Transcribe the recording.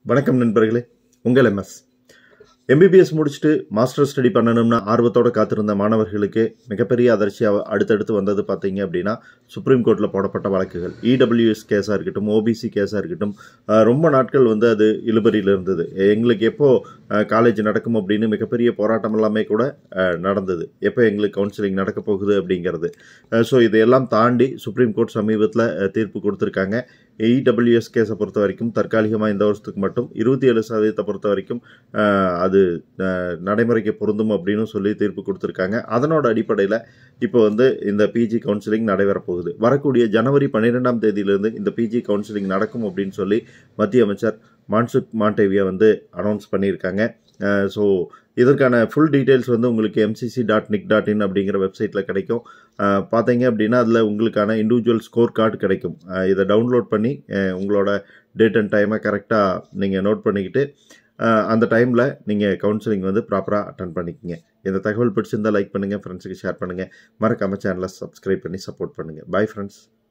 வணக்கம் நண்பர்களே உங்கள் எம்எஸ் எம்பிபிஎஸ் முடிச்சுட்டு மாஸ்டர் ஸ்டடி பண்ணணும்னு ஆர்வத்தோட காத்திருந்த மாணவர்களுக்கு மிகப்பெரிய அதிர்ச்சியாக அடுத்தடுத்து வந்தது பார்த்தீங்க அப்படின்னா சுப்ரீம் கோர்ட்டில் போடப்பட்ட வழக்குகள் இடபிள்யூஎஸ் கேஸாக இருக்கட்டும் ஓபிசி கேஸாக இருக்கட்டும் அஹ், ரொம்ப நாட்கள் வந்து அது இழுபறியில் இருந்தது எங்களுக்கு எப்போ காலேஜ் நடக்கும் அப்படின்னு மிகப்பெரிய போராட்டம் எல்லாமே கூட அஹ், நடந்தது எப்போ எங்களுக்கு கவுன்சிலிங் நடக்க போகுது அப்படிங்கிறது ஸோ இதையெல்லாம் தாண்டி சுப்ரீம் கோர்ட் சமீபத்தில் தீர்ப்பு கொடுத்துருக்காங்க இடபிள்யூஎஸ் கேஸை பொறுத்த வரைக்கும் தற்காலிகமாக இந்த வருஷத்துக்கு மட்டும் இருபத்தி ஏழு சதவீதத்தை பொறுத்த வரைக்கும் அஹ், அது அஹ், நடைமுறைக்கு பொருந்தும் அப்படின்னு சொல்லி தீர்ப்பு கொடுத்துருக்காங்க அதனோட அடிப்படையில் இப்போ வந்து இந்த பிஜி கவுன்சிலிங் நடைபெறப் போகுது வரக்கூடிய ஜனவரி பன்னிரெண்டாம் தேதியிலிருந்து இந்த பிஜி கவுன்சிலிங் நடக்கும் அப்படின்னு சொல்லி மத்திய அமைச்சர் மான்சுக் மாண்டேவியா வந்து அனௌன்ஸ் பண்ணியிருக்காங்க ஸோ இதற்கான ஃபுல் டீட்டெயில்ஸ் வந்து உங்களுக்கு MCC dot nic dot in அப்படிங்கிற வெப்சைட்டில் கிடைக்கும் அஹ், பார்த்தீங்க அப்படின்னா அதில் உங்களுக்கான இண்டிவிஜுவல் ஸ்கோர் கார்டு கிடைக்கும் அஹ், இதை டவுன்லோட் பண்ணி அஹ், உங்களோட டேட் அண்ட் டைமை கரெக்டாக நீங்கள் நோட் பண்ணிக்கிட்டு அஹ், அந்த டைமில் நீங்கள் கவுன்சிலிங் வந்து ப்ராப்பராக அட்டன் பண்ணிக்கங்க இந்த தகவல் பிடிச்சிருந்தால் லைக் பண்ணுங்கள் ஃப்ரெண்ட்ஸுக்கு ஷேர் பண்ணுங்கள் மறக்காம சேனலை சப்ஸ்கிரைப் பண்ணி சப்போர்ட் பண்ணுங்கள் பை ஃப்ரெண்ட்ஸ்